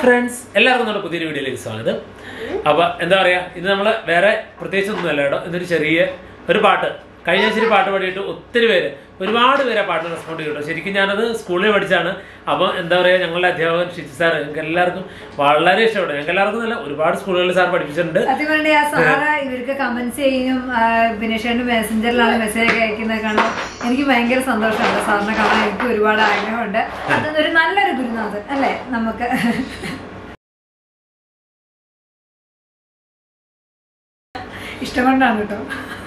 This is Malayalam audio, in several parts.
ഫ്രണ്ട്സ് എല്ലാവർക്കും നമ്മുടെ പുതിയൊരു വീഡിയോയിലേക്ക് സ്വാഗതം അപ്പൊ എന്താ പറയാ ഇത് നമ്മള് വേറെ പ്രത്യേകിച്ച് ഒന്നുമല്ല കേട്ടോ ഇതൊരു ചെറിയ ഒരു പാട്ട് കഴിഞ്ഞ ആഴ്ച ഒരു പാട്ട് പാടിയിട്ട് ഒത്തിരി പേര് ഒരുപാട് പേര് ആ പാട്ടിന് റെസ്പോണ്ട് ചെയ്തു കേട്ടോ ശരിക്കും ഞാനത് സ്കൂളിൽ പഠിച്ചാണ് അപ്പോൾ എന്താ പറയുക ഞങ്ങളുടെ അധ്യാപകൻ ഷിജി സാർ ഞങ്ങൾക്ക് എല്ലാവർക്കും വളരെ ഇഷ്ടപ്പെട്ടു ഞങ്ങൾക്ക് എല്ലാവർക്കും നല്ല ഒരുപാട് സ്കൂളുകളിൽ സാർ പഠിപ്പിച്ചിട്ടുണ്ട് സത്യം പറഞ്ഞാൽ ആ സാറ് ഇവർക്ക് കമന്റ്സ് ചെയ്യും ബിനേഷേന്റെ മെസ്സഞ്ചറിലാണ് മെസ്സേജ് ഒക്കെ അയക്കുന്നത് കാണാൻ എനിക്ക് ഭയങ്കര സന്തോഷമുണ്ട് സാറിനെ കാണാൻ എനിക്ക് ഒരുപാട് ആഗ്രഹമുണ്ട് അതൊരു നല്ലൊരു ഗുരുനാഥൻ അല്ലേ നമുക്ക് ഇഷ്ടം കൊണ്ടാണ് കേട്ടോ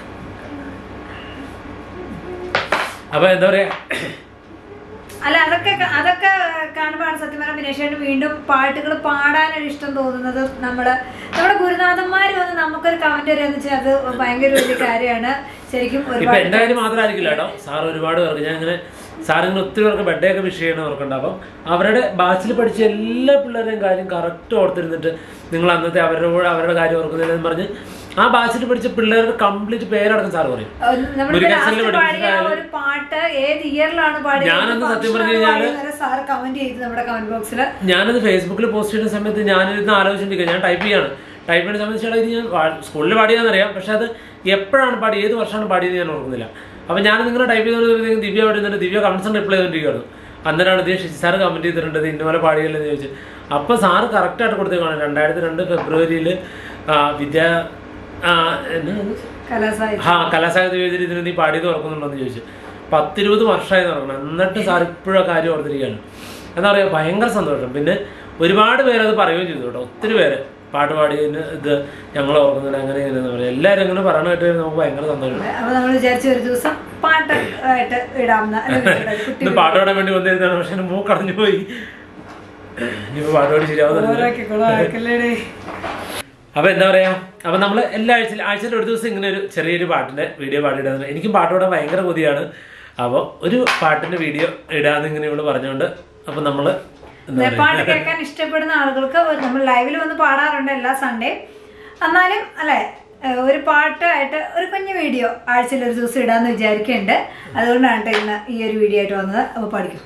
അപ്പൊ എന്താ പറയാ അല്ല അതൊക്കെ ക- അതൊക്കെ കാണുമ്പോഴാണ് സത്യം പറഞ്ഞാൽ ബിനേഷേന് വീണ്ടും പാട്ടുകൾ പാടാനൊരു ഇഷ്ടം തോന്നുന്നത് നമ്മള് നമ്മുടെ ഗുരുനാഥന്മാര് വന്ന് നമുക്കൊരു കമന്റ് വരികയെന്ന് വെച്ചാൽ അത് ഭയങ്കര വലിയ കാര്യമാണ് ശരിക്കും ഇപ്പൊ ഒരുപാട് എന്റെ കാര്യം മാത്രമായിരിക്കില്ല കേട്ടോ സാർ ഒരുപാട് പേർക്ക് ഞാൻ ഇങ്ങനെ സാർ ഇങ്ങനെ ഒത്തിരി പേർക്ക് ബർത്ത്ഡേ ഒക്കെ വിഷ് ചെയ്യണവർക്കുണ്ട് അപ്പം അവരുടെ ബാച്ചിൽ പഠിച്ച എല്ലാ പിള്ളേരുടെയും കാര്യം കറക്റ്റ് ഓർത്തിരുന്നിട്ട് നിങ്ങൾ അന്നത്തെ അവരുടെ കൂടെ അവരുടെ കാര്യം ഓർക്കുന്നില്ലെന്ന് പറഞ്ഞ് ആ ബാച്ചിൽ പഠിച്ച പിള്ളേരുടെ കംപ്ലീറ്റ് പേരടക്കം സാർ പറയും നമ്മൾ മുരുകേശനിൽ ലാസ്റ്റ് പാടിയ ആ പഠിപ്പിച്ച ഒരു പാട്ട് ഏത് ഇയറിലാണ് പാടിയത് ഞാനന്ന് സത്യം പറഞ്ഞു കഴിഞ്ഞാല് സാർ കമന്റ് ചെയ്തു നമ്മുടെ കമന്റ് ബോക്സിൽ ഞാനത് ഫേസ്ബുക്കിൽ പോസ്റ്റ് ചെയ്യുന്ന സമയത്ത് ഞാനിരുന്ന് ആലോചിച്ചിരിക്കുക ഞാൻ ടൈപ്പ് ചെയ്യാണ് ടൈപ്പ് ചെയ്യുന്ന സമയത്ത് ചേട്ടാ ഇത് ഞാൻ വാ- സ്കൂളിൽ പാടിയാന്നറിയാം പക്ഷെ അത് എപ്പോഴാണ് പാടി ഏത് വർഷമാണ് പാടിയത് ഞാൻ ഓർക്കുന്നില്ല അപ്പം ഞാൻ നിങ്ങളെ ടൈപ്പ് ചെയ്തുകൊണ്ട് ദിവ്യ പാടുന്നുണ്ട് ദിവ്യ കമൻസ് റിപ്ലൈ ചെയ്തുകൊണ്ടിരിക്കുകയാണ് അന്നേരമാണ് ഇത് ഷിജി സാർ കമന്റ് ചെയ്തിട്ടുണ്ട് ഇത് ഇന്നപോലെ പാടിയല്ലെന്ന് ചോദിച്ചു അപ്പോൾ സാറ് കറക്റ്റായിട്ട് കൊടുത്തേക്കാണ് രണ്ടായിരത്തി രണ്ട് ഫെബ്രുവരിയിൽ വിദ്യാ ആ, എന്നാ ഇത്? കലാസാഹിത്യം ആ കലാസാഹിത്യ വേദിയിൽ ഇതിന് നീ പാടിയത് ഓർക്കുന്നുണ്ടോ എന്ന് ചോദിച്ചു പത്തിരുപത് വർഷമായി നടക്കണം എന്നിട്ട് സാർ ഇപ്പോഴും ആ കാര്യം ഓർത്തിരിക്കുകയാണ് എന്താ പറയുക ഭയങ്കര സന്തോഷം പിന്നെ ഒരുപാട് പേര് അത് പറയുകയും ചെയ്തു കേട്ടോ ഒത്തിരി പേര് പാട്ട് പാടിയതിന് ഇത് ഞങ്ങൾ ഓർക്കുന്നില്ല അങ്ങനെ ഇങ്ങനെ എന്ന് പറയും എല്ലാവരും അങ്ങനെ പറയണ കേട്ട് നമുക്ക് ഭയങ്കര സന്തോഷം അപ്പൊ നമ്മൾ വിചാരിച്ച ഒരു ദിവസം പാട്ട് ആയിട്ട് ഇടാവുന്ന അല്ല, കുട്ടി ഇത് പാട്ട് പാടാൻ വേണ്ടി വന്നിരുന്നതാണ് പക്ഷെ എൻ്റെ മൂക്കടഞ്ഞു പോയി ഇനിയിപ്പോൾ പാട്ട് പാടി ശരിയാവുന്നില്ല ഓരോക്കെ കുളമാക്കല്ലേടേ. അപ്പൊ എന്താ പറയാ അപ്പൊ നമ്മൾ എല്ലാ ആഴ്ചയിൽ ആഴ്ചയിൽ ഒരു ദിവസം ഇങ്ങനെ ഒരു ചെറിയൊരു പാട്ടിന്റെ വീഡിയോ പാടിയിടുന്നത് എനിക്കും പാട്ട് പാടാൻ ഭയങ്കര കൊതിയാണ് അപ്പോൾ ഒരു പാട്ടിന്റെ വീഡിയോ ഇടാന്ന് ഇങ്ങനെ ഇവിടെ പറഞ്ഞുകൊണ്ട് അപ്പൊ നമ്മള് എന്താ പാട്ട് കേൾക്കാൻ ഇഷ്ടപ്പെടുന്ന ആളുകൾക്ക് നമ്മൾ ലൈവിൽ വന്ന് പാടാറുണ്ട് എല്ലാ സൺഡേ എന്നാലും അല്ലെ ഏഹ് ഒരു പാട്ടായിട്ട് ഒരു കുഞ്ഞു വീഡിയോ ആഴ്ചയിൽ ഒരു ദിവസം ഇടാന്ന് വിചാരിക്കുന്നുണ്ട് അതുകൊണ്ടാണ് ട്ടോ ഇന്ന് ഈ ഒരു വീഡിയോ ആയിട്ട് വന്നത് അപ്പോൾ പഠിക്കും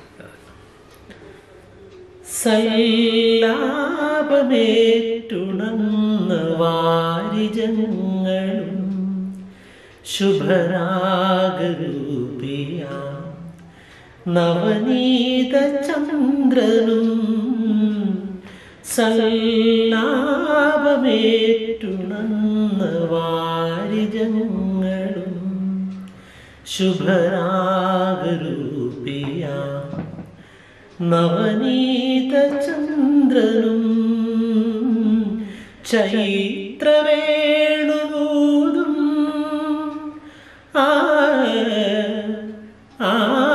സല്ലാപമേറ്റുണർന്ന വാരിജങ്ങളും ശുഭരാഗരൂപിയ നവനീത ചന്ദ്രനും സല്ലാപമേറ്റുണർന്ന വാരിജങ്ങളും ശുഭരാഗരൂപിയ നവനീത ചന്ദ്രനും ചൈത്രവേണുകൂതും ആ ആ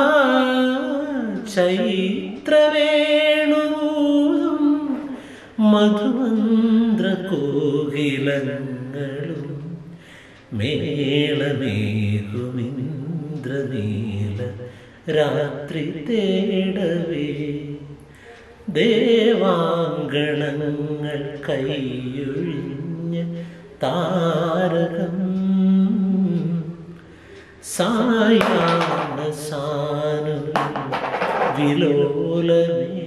ചൈത്രവേണുകൂതും മധുമന്ത്ര കോകിലങ്ങളും മേളമേകുമിന്ദ്രനീല രാത്രി തേടവേ ദേവാങ്കണങ്ങൾ കൈയൊഴിഞ്ഞ് താരകം സായാണ സാനു വിലോലമേ